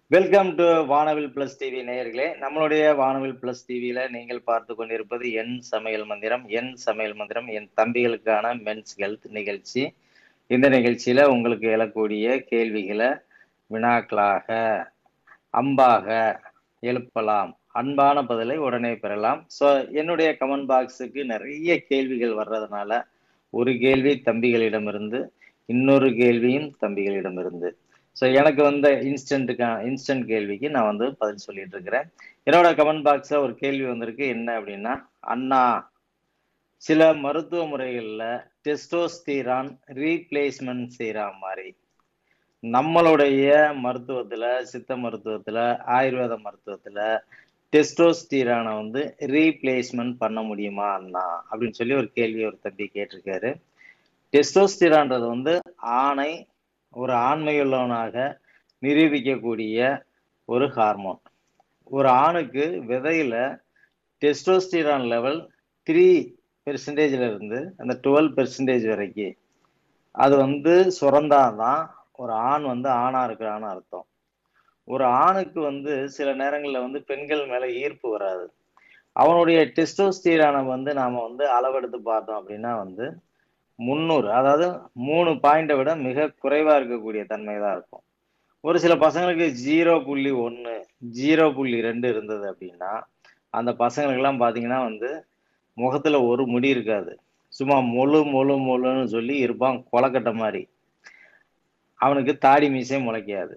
welcome to Vanavil plus TV நேயர்களே நம்மளுடைய வானவில் பிளஸ் டிவியில நீங்கள் பார்த்து கொண்டிருப்பது என் சமையல் மந்திரம் என் சமையல் மந்திரம் என் தம்பிகளுக்கான மென்ஸ் ஹெல்த் நிகழ்ச்சி இந்த நிகழ்ச்சியில உங்களுக்கு எழக்கூடிய கேள்விகளை வினாக்களாக அம்பாக எழுப்பலாம் அன்பான பதிலை உடனே பெறலாம் ஸோ என்னுடைய கமெண்ட் பாக்ஸுக்கு நிறைய கேள்விகள் வர்றதுனால ஒரு கேள்வி தம்பிகளிடமிருந்து இன்னொரு கேள்வியும் தம்பிகளிடமிருந்து ஸோ எனக்கு வந்த இன்ஸ்டன்ட்டுக்கா இன்ஸ்டன்ட் கேள்விக்கு நான் வந்து பதில் சொல்லிட்டு இருக்கிறேன் என்னோட கமெண்ட் பாக்ஸில் ஒரு கேள்வி வந்திருக்கு என்ன அப்படின்னா அண்ணா சில மருத்துவ முறைகளில் டெஸ்டோஸ்தீரான் ரீப்ளேஸ்மெண்ட் செய்கிற மாதிரி நம்மளுடைய மருத்துவத்தில் சித்த மருத்துவத்தில் ஆயுர்வேத மருத்துவத்தில் டெஸ்டோஸ்டீரானை வந்து ரீப்ளேஸ்மெண்ட் பண்ண முடியுமா அண்ணா அப்படின்னு சொல்லி ஒரு கேள்வி ஒரு தம்பி கேட்டிருக்காரு டெஸ்டோஸ்டிரான்றது வந்து ஆணை ஒரு ஆண்மையுள்ளவனாக நிரூபிக்கக்கூடிய ஒரு ஹார்மோன் ஒரு ஆணுக்கு விதையில டெஸ்டோஸ்டிரான் லெவல் த்ரீ பெர்சன்டேஜ்ல இருந்து அந்த டுவெல் பெர்சன்டேஜ் வரைக்கும் அது வந்து சுரந்தாதான் ஒரு ஆண் வந்து ஆணா இருக்கிறான்னு அர்த்தம் ஒரு ஆணுக்கு வந்து சில நேரங்களில் வந்து பெண்கள் மேல ஈர்ப்பு வராது அவனுடைய டெஸ்டோஸ்டீரானை வந்து நாம வந்து அளவெடுத்து பார்த்தோம் அப்படின்னா வந்து முந்நூறு அதாவது மூணு பாயிண்டை விட மிக குறைவா இருக்கக்கூடிய தன்மை தான் இருக்கும் ஒரு சில பசங்களுக்கு ஜீரோ புள்ளி ஒன்று ஜீரோ புள்ளி ரெண்டு இருந்தது அப்படின்னா அந்த பசங்களுக்கெல்லாம் பார்த்தீங்கன்னா வந்து முகத்துல ஒரு முடி இருக்காது சும்மா மொழு மொழு மொழுன்னு சொல்லி இருப்பான் கொலக்கட்டை மாதிரி அவனுக்கு தாடி மீசே முளைக்காது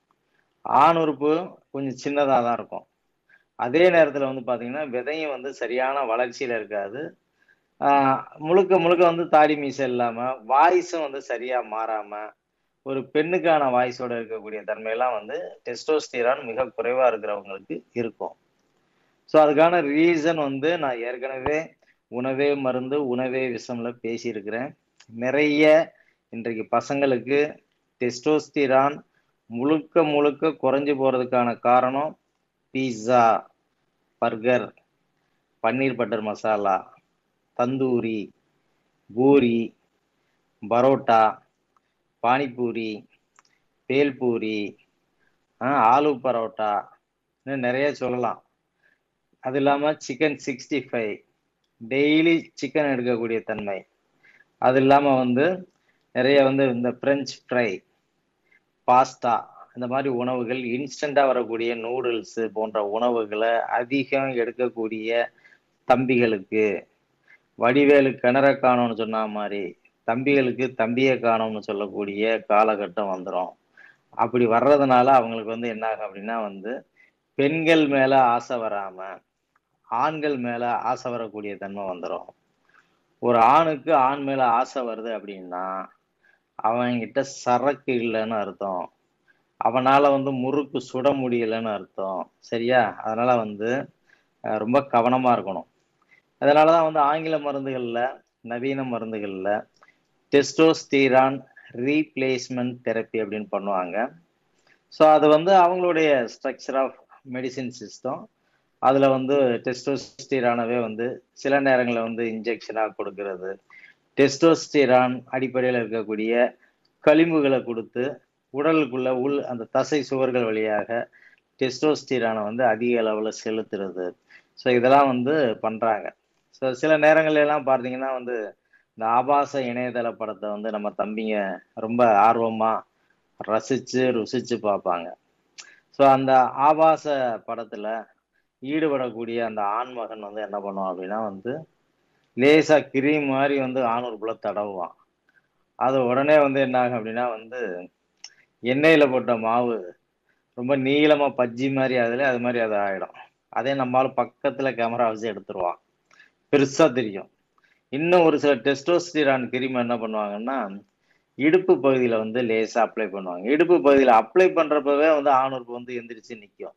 ஆண் உறுப்பு கொஞ்சம் சின்னதாக தான் இருக்கும் அதே நேரத்தில் வந்து பார்த்தீங்கன்னா விதையும் வந்து சரியான வளர்ச்சியில் இருக்காது முழுக்க முழுக்க வந்து தாடி மீசை இல்லாமல் வாய்ஸும் வந்து சரியாக மாறாமல் ஒரு பெண்ணுக்கான வாய்ஸோட இருக்கக்கூடிய தன்மையெல்லாம் வந்து டெஸ்டோஸ்டீரான் மிக குறைவாக இருக்கிறவங்களுக்கு இருக்கும் ஸோ அதுக்கான ரீசன் வந்து நான் ஏற்கனவே உணவே மருந்து உணவே விஷம்ல பேசியிருக்கிறேன் நிறைய இன்றைக்கு பசங்களுக்கு டெஸ்டோஸ்டிரான் முழுக்க முழுக்க குறைஞ்சு போறதுக்கான காரணம் pizza burger paneer butter masala tandoori puri parotta panipuri bhelpuri aloo paratha இன்னும் நிறைய சொல்லலாம் அது இல்லாமல் chicken sixty five daily chicken எடுக்கக்கூடிய தன்மை அது இல்லாமல் வந்து நிறைய வந்து இந்த பிரெஞ்ச் ஃப்ரை பாஸ்தா இந்த மாதிரி உணவுகள் இன்ஸ்டண்ட்டாக வரக்கூடிய நூடுல்ஸ் போன்ற உணவுகளை அதிகம் எடுக்கக்கூடிய தம்பிகளுக்கு வடிவேலு கிணற காணும்னு சொன்ன மாதிரி தம்பிகளுக்கு தம்பியை காணும்னு சொல்லக்கூடிய காலகட்டம் வந்துடும் அப்படி வர்றதுனால அவங்களுக்கு வந்து என்ன ஆகும் அப்படின்னா வந்து பெண்கள் மேல ஆசை வராம ஆண்கள் மேல ஆசை வரக்கூடிய தன்மை வந்துடும் ஒரு ஆணுக்கு ஆண் மேல ஆசை வருது அப்படின்னா அவன்கிட்ட சரக்கு இல்லைன்னு அர்த்தம் அவனால வந்து முறுக்கு சுட முடியலன்னு அர்த்தம் சரியா அதனால வந்து ரொம்ப கவனமா இருக்கணும் அதனாலதான் வந்து ஆங்கில மருந்துகள்ல நவீன மருந்துகள்ல டெஸ்டோஸ்டீரான் ரீப்ளேஸ்மெண்ட் தெரப்பி அப்படின்னு பண்ணுவாங்க ஸோ அது வந்து அவங்களுடைய ஸ்ட்ரக்சர் ஆஃப் மெடிசின் சிஸ்டம் அதில் வந்து டெஸ்டோஸ்டீரானவே வந்து சில நேரங்களில் வந்து இன்ஜெக்ஷனாக கொடுக்கறது டெஸ்டோஸ்டீரான் அடிப்படையில் இருக்கக்கூடிய களிம்புகளை கொடுத்து உடலுக்குள்ள உள் அந்த தசை சுவர்கள் வழியாக டெஸ்டோஸ்டீரானை வந்து அதிக அளவில் செலுத்துறது ஸோ இதெல்லாம் வந்து பண்ணுறாங்க ஸோ சில நேரங்கள்ல எல்லாம் பார்த்தீங்கன்னா வந்து இந்த ஆபாச இணையதள படத்தை வந்து நம்ம தம்பிங்க ரொம்ப ஆர்வமாக ரசித்து ருசித்து பார்ப்பாங்க ஸோ அந்த ஆபாச படத்தில் ஈடுபடக்கூடிய அந்த ஆண்மகன் வந்து என்ன பண்ணுவான் அப்படின்னா வந்து லேசாக கிரீம் மாதிரி வந்து ஆணூறுக்குள்ள தடவுவான் அது உடனே வந்து என்ன ஆகும் அப்படின்னா வந்து எண்ணெயில் போட்ட மாவு ரொம்ப நீளமாக பஜ்ஜி மாதிரி அதில் அது மாதிரி அது ஆகிடும் அதே நம்மளால பக்கத்தில் கேமரா வச்சு எடுத்துருவான் பெருசாக தெரியும் இன்னும் ஒரு சில டெஸ்டோஸ்டிரான் கிரீம் என்ன பண்ணுவாங்கன்னா இடுப்பு பகுதியில் வந்து லேசாக அப்ளை பண்ணுவாங்க இடுப்பு பகுதியில் அப்ளை பண்ணுறப்பவே வந்து ஆணுறுப்பு வந்து எந்திரிச்சு நிற்கும்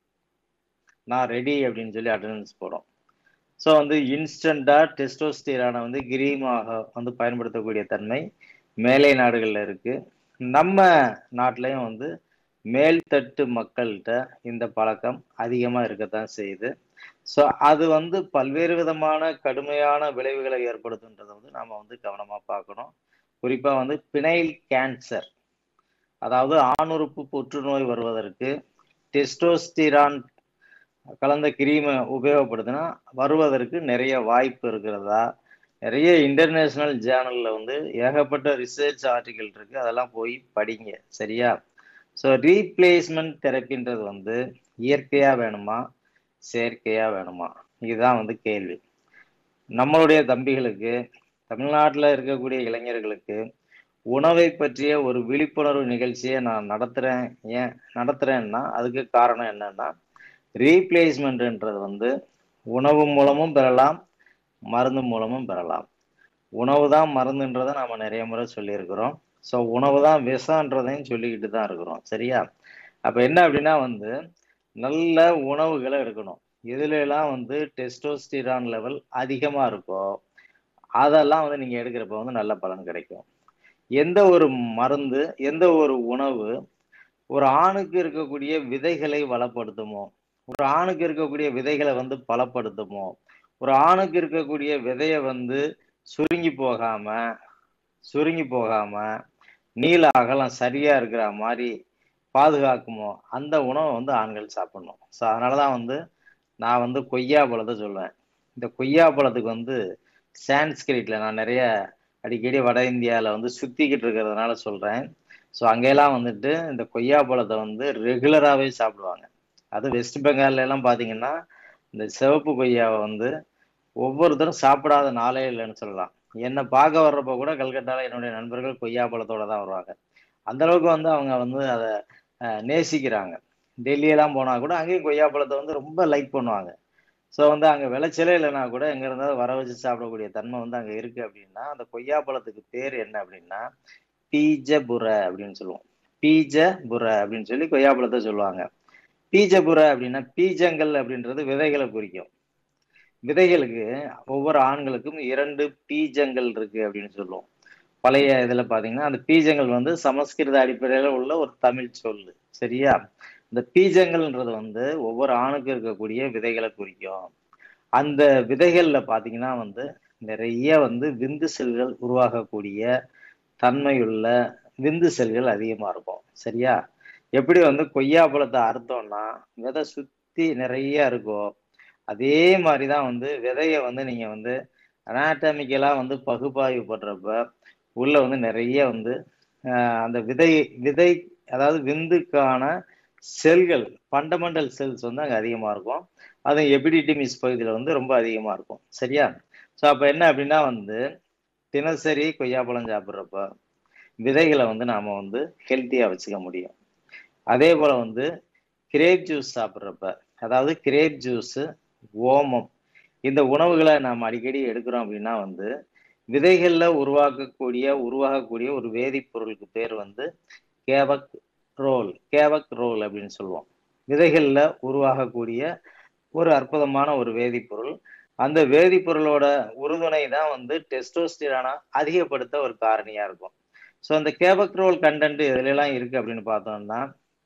நான் ரெடி அப்படின்னு சொல்லி அட்டண்டன்ஸ் போடும் ஸோ வந்து இன்ஸ்டண்ட்டாக டெஸ்டோஸ்டிரானை வந்து கிரீமாக வந்து பயன்படுத்தக்கூடிய தன்மை மேலை நாடுகளில் இருக்குது நம்ம நாட்டிலையும் வந்து மேல்தட்டு மக்கள்கிட்ட இந்த பழக்கம் அதிகமாக இருக்கத்தான் செய்யுது ஸோ அது வந்து பல்வேறு விதமான கடுமையான விளைவுகளை ஏற்படுத்துன்றதை வந்து நாம் வந்து கவனமாக பார்க்கணும் குறிப்பாக வந்து பினைல் கேன்சர் அதாவது ஆணுறுப்பு புற்றுநோய் வருவதற்கு டெஸ்டோஸ்டிரான் கலந்த கிரீமை உபயோகப்படுத்தினா வருவதற்கு நிறைய வாய்ப்பு இருக்கிறதா நிறைய இன்டர்நேஷனல் ஜேர்னல்ல வந்து ஏகப்பட்ட ரிசர்ச் ஆர்டிகல் இருக்கு அதெல்லாம் போய் படிங்க சரியா ஸோ ரீப்ளேஸ்மெண்ட் தெரப்பின்றது வந்து இயற்கையா வேணுமா செயற்கையா வேணுமா இதுதான் வந்து கேள்வி நம்மளுடைய தம்பிகளுக்கு தமிழ்நாட்டில் இருக்கக்கூடிய இளைஞர்களுக்கு உணவை பற்றிய ஒரு விழிப்புணர்வு நிகழ்ச்சியை நான் நடத்துறேன் ஏன் நடத்துறேன்னா அதுக்கு காரணம் என்னன்னா ரீப்ளேஸ்மெண்ட்ன்றது வந்து உணவு மூலமும் பெறலாம் மருந்து மூலமும் பெறலாம் உணவு தான் மருந்துன்றதை நாம நிறைய முறை சொல்லியிருக்கிறோம் ஸோ உணவு தான் விஷன்றதையும் சொல்லிக்கிட்டு தான் இருக்கிறோம் சரியா அப்போ என்ன அப்படின்னா வந்து நல்ல உணவுகளை எடுக்கணும் இதுல எல்லாம் வந்து டெஸ்டோஸ்டிரான் லெவல் அதிகமாக இருக்கோ அதெல்லாம் வந்து நீங்கள் எடுக்கிறப்ப வந்து நல்ல பலன் கிடைக்கும் எந்த ஒரு மருந்து எந்த ஒரு உணவு ஒரு ஆணுக்கு இருக்கக்கூடிய விதைகளை வளப்படுத்துமோ ஒரு ஆணுக்கு இருக்கக்கூடிய விதைகளை வந்து பலப்படுத்துமோ ஒரு ஆணுக்கு இருக்கக்கூடிய விதைய வந்து சுருங்கி போகாம சுருங்கி போகாம நீள அகலம் சரியா இருக்கிற மாதிரி பாதுகாக்குமோ அந்த உணவை வந்து ஆண்கள் சாப்பிடணும் ஸோ அதனாலதான் வந்து நான் வந்து கொய்யா பழத்தை சொல்லுவேன் இந்த கொய்யா பழத்துக்கு வந்து சான்ஸ்கிரிட்ல நான் நிறைய அடிக்கடி வட இந்தியாவில் வந்து சுத்திக்கிட்டு இருக்கிறதுனால சொல்றேன் ஸோ அங்கெல்லாம் வந்துட்டு இந்த கொய்யா பழத்தை வந்து ரெகுலராகவே சாப்பிடுவாங்க அது வெஸ்ட் பெங்கால்ல எல்லாம் பார்த்தீங்கன்னா இந்த சிவப்பு கொய்யாவை வந்து ஒவ்வொருத்தரும் சாப்பிடாத நாளே இல்லைன்னு சொல்லலாம் என்னை பார்க்க வர்றப்ப கூட கல்கட்டால என்னுடைய நண்பர்கள் கொய்யா பழத்தோட தான் வருவாங்க அந்த அளவுக்கு வந்து அவங்க வந்து அதை நேசிக்கிறாங்க டெல்லியெல்லாம் போனால் கூட அங்கேயும் கொய்யா பழத்தை வந்து ரொம்ப லைக் பண்ணுவாங்க ஸோ வந்து அங்கே விளைச்சலே இல்லைனா கூட எங்க இருந்தாலும் வர வச்சு சாப்பிடக்கூடிய தன்மை வந்து அங்கே இருக்கு அப்படின்னா அந்த கொய்யா பழத்துக்கு பேர் என்ன அப்படின்னா பீஜபுர அப்படின்னு சொல்லுவோம் பீஜபுர அப்படின்னு சொல்லி கொய்யா பழத்தை சொல்லுவாங்க பீஜபுர அப்படின்னா பீஜங்கள் அப்படின்றது விதைகளை குறிக்கும் விதைகளுக்கு ஒவ்வொரு ஆண்களுக்கும் இரண்டு பீஜங்கள் இருக்கு அப்படின்னு சொல்லுவோம் பழைய இதுல பாத்தீங்கன்னா அந்த பீஜங்கள் வந்து சமஸ்கிருத அடிப்படையில உள்ள ஒரு தமிழ் சொல்லு சரியா இந்த பீஜங்கள்ன்றது வந்து ஒவ்வொரு ஆணுக்கும் இருக்கக்கூடிய விதைகளை குறிக்கும் அந்த விதைகள்ல பாத்தீங்கன்னா வந்து நிறைய வந்து விந்து செல்கள் உருவாகக்கூடிய தன்மையுள்ள விந்து செல்கள் அதிகமா இருக்கும் சரியா எப்படி வந்து கொய்யா பழத்தை அறுத்தோம்னா விதை சுத்தி நிறைய இருக்கும் அதே மாதிரிதான் வந்து விதைய வந்து நீங்க வந்து அனாட்டமிக்கலா வந்து பகுப்பாய்வு பண்றப்ப உள்ள வந்து நிறைய வந்து அந்த விதை விதை அதாவது விந்துக்கான செல்கள் ஃபண்டமெண்டல் செல்ஸ் வந்து அங்கே அதிகமாக இருக்கும் அது எபிடிடிமிஸ் பகுதியில் வந்து ரொம்ப அதிகமாக இருக்கும் சரியா ஸோ அப்போ என்ன அப்படின்னா வந்து தினசரி கொய்யாப்பழம் சாப்பிட்றப்ப விதைகளை வந்து நாம் வந்து ஹெல்த்தியாக வச்சுக்க முடியும் அதே போல் வந்து கிரேப் ஜூஸ் சாப்பிட்றப்ப அதாவது கிரேப் ஜூஸு ஓமம் இந்த உணவுகளை நாம் அடிக்கடி எடுக்கிறோம் அப்படின்னா வந்து விதைகளில் உருவாக்கக்கூடிய உருவாகக்கூடிய ஒரு வேதிப்பொருளுக்கு பேர் வந்து கேவக் ரோல் கேவக் ரோல் அப்படின்னு சொல்லுவோம் விதைகளில் உருவாகக்கூடிய ஒரு அற்புதமான ஒரு வேதிப்பொருள் அந்த வேதிப்பொருளோட உறுதுணை தான் வந்து டெஸ்டோஸ்டிரானா அதிகப்படுத்த ஒரு காரணியா இருக்கும் ஸோ அந்த கேபக் ரோல் கண்டென்ட் எதுலாம் இருக்கு அப்படின்னு பார்த்தோம்னா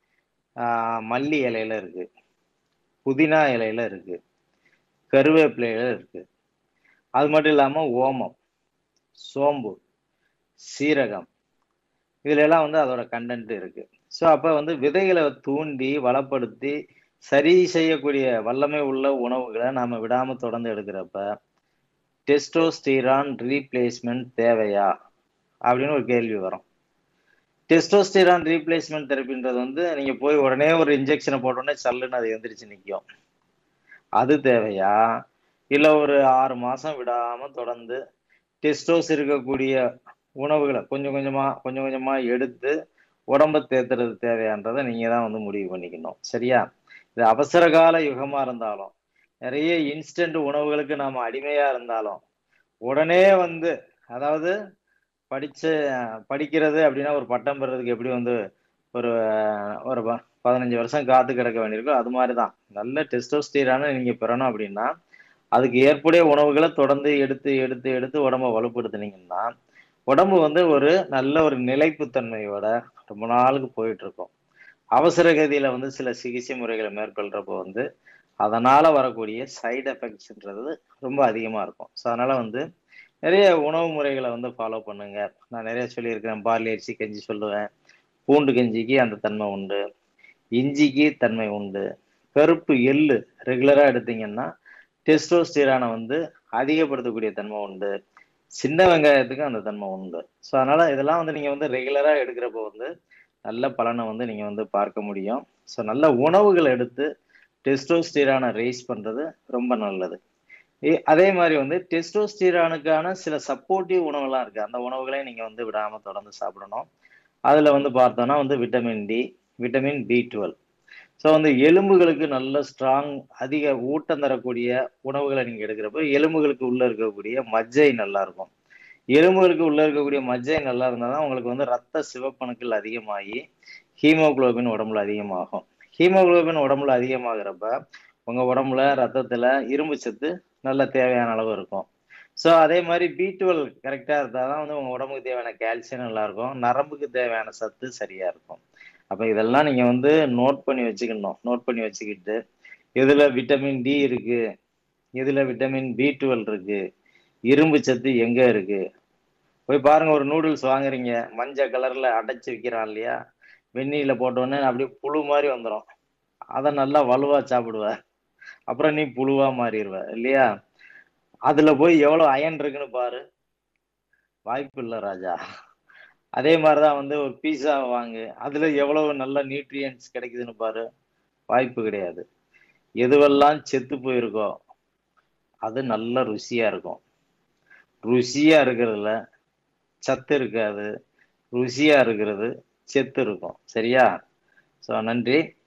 மல்லி இலையில இருக்கு புதினா இலையில இருக்கு கருவேப்பிலையில இருக்கு அது மட்டும் இல்லாம ஓமம் சோம்பு சீரகம் இதுல எல்லாம் வந்து அதோட கண்டென்ட் இருக்கு ஸோ அப்போ வந்து விதைகளை தூண்டி வளப்படுத்தி சரி செய்யக்கூடிய வல்லமை உள்ள உணவுகளை நாம விடாம தொடர்ந்து எடுக்கிறப்ப டெஸ்டோஸ்டீரான் ரீப்ளேஸ்மெண்ட் தேவையா அப்படின்னு ஒரு கேள்வி வரும் டெஸ்டோஸ்டீரான் ரீப்ளேஸ்மெண்ட் தெரப்பின்றது வந்து நீங்க போய் உடனே ஒரு இன்ஜெக்ஷனை போட்டோடனே சல்லுன்னு அது எந்திரிச்சு நிற்கும் அது தேவையா இல்ல ஒரு ஆறு மாசம் விடாம தொடர்ந்து டெஸ்டோஸ் இருக்கக்கூடிய உணவுகளை கொஞ்சம் கொஞ்சமா கொஞ்சம் கொஞ்சமா எடுத்து உடம்ப தேத்துறது தேவையான்றதை நீங்க தான் வந்து முடிவு பண்ணிக்கணும் சரியா இது அவசர கால யுகமா இருந்தாலும் நிறைய இன்ஸ்டன்ட் உணவுகளுக்கு நாம அடிமையா இருந்தாலும் உடனே வந்து அதாவது படிச்ச படிக்கிறது அப்படின்னா ஒரு பட்டம் பெறதுக்கு எப்படி வந்து ஒரு ஒரு பதினஞ்சு வருஷம் காத்து கிடக்க வேண்டியிருக்கோ அது மாதிரி தான் நல்ல டெஸ்டோஸ்டீரான நீங்க பெறணும் அப்படின்னா அதுக்கு ஏற்புடைய உணவுகளை தொடர்ந்து எடுத்து எடுத்து எடுத்து உடம்ப வலுப்படுத்துனீங்கன்னா உடம்பு வந்து ஒரு நல்ல ஒரு நிலைப்புத்தன்மையோட ரொம்ப நாளுக்கு போயிட்டு இருக்கும் அவசர கதியில வந்து சில சிகிச்சை முறைகளை மேற்கொள்றப்போ வந்து அதனால வரக்கூடிய சைடு எஃபெக்ட்ஸ்ன்றது ரொம்ப அதிகமா இருக்கும் ஸோ அதனால வந்து நிறைய உணவு முறைகளை வந்து ஃபாலோ பண்ணுங்க நான் நிறைய சொல்லியிருக்கிறேன் பார்லி அரிசி கஞ்சி சொல்லுவேன் பூண்டு கஞ்சிக்கு அந்த தன்மை உண்டு இஞ்சிக்கு தன்மை உண்டு கருப்பு எள்ளு ரெகுலரா எடுத்தீங்கன்னா டெஸ்டோஸ்டிரானை வந்து அதிகப்படுத்தக்கூடிய தன்மை உண்டு சின்ன வெங்காயத்துக்கும் அந்த தன்மை உண்டு ஸோ அதனால இதெல்லாம் வந்து நீங்க வந்து ரெகுலரா எடுக்கிறப்போ வந்து நல்ல பலனை வந்து நீங்க வந்து பார்க்க முடியும் ஸோ நல்ல உணவுகள் எடுத்து டெஸ்டோஸ்டிரானை ரைஸ் பண்றது ரொம்ப நல்லது ஏ- அதே மாதிரி வந்து டெஸ்டோஸ்டிரானுக்கான சில சப்போர்ட்டிவ் உணவுலாம் இருக்கு அந்த உணவுகளையும் நீங்க வந்து விடாம தொடர்ந்து சாப்பிடணும் அதுல வந்து பார்த்தோம்னா வந்து vitamin D vitamin B twelve so வந்து எலும்புகளுக்கு நல்ல ஸ்ட்ராங் அதிக ஊட்டம் தரக்கூடிய உணவுகளை நீங்க எடுக்கிறப்ப எலும்புகளுக்கு உள்ள இருக்கக்கூடிய மஜ்ஜை நல்லா இருக்கும் எலும்புகளுக்கு உள்ள இருக்கக்கூடிய மஜ்ஜை நல்லா இருந்தால் தான் உங்களுக்கு வந்து ரத்த சிவப்பணுக்கள் அதிகமாகி ஹீமோகுளோபின் உடம்புல அதிகமாகும் ஹீமோகுளோபின் உடம்புல அதிகமாகிறப்ப உங்க உடம்புல ரத்தத்துல இரும்பு சத்து நல்ல தேவையான அளவு இருக்கும் ஸோ அதே மாதிரி பி டுவெல் கரெக்டாக இருந்தால் தான் வந்து உங்கள் உடம்புக்கு தேவையான கால்சியம் நல்லா இருக்கும் நரம்புக்கு தேவையான சத்து சரியா இருக்கும் அப்போ இதெல்லாம் நீங்கள் வந்து நோட் பண்ணி வச்சுக்கணும் நோட் பண்ணி வச்சுக்கிட்டு இதில் விட்டமின் டி இருக்கு இதில் விட்டமின் பி டுவெல் இருக்கு இரும்பு சத்து எங்கே இருக்கு போய் பாருங்க ஒரு நூடுல்ஸ் வாங்குறீங்க மஞ்சள் கலர்ல அடைச்சு விற்கிறான் இல்லையா வெந்நீர்ல போட்டோன்னே அப்படியே புழு மாதிரி வந்துடும் அதை நல்லா வலுவா சாப்பிடுவ அப்புறம் நீ புழுவா மாறிடுவ இல்லையா அதுல போய் எவ்வளவு அயன் இருக்குன்னு பாரு வாய்ப்பு இல்லை ராஜா அதே மாதிரிதான் வந்து ஒரு பீஸா வாங்கு அதுல எவ்வளவு நல்ல நியூட்ரியன்ஸ் கிடைக்குதுன்னு பாரு வாய்ப்பு கிடையாது எதுவெல்லாம் செத்து போயிருக்கோ அது நல்ல ருசியா இருக்கும் ருசியா இருக்கிறதுல சத்து இருக்காது ருசியா இருக்கிறது செத்து இருக்கும் சரியா ஸோ நன்றி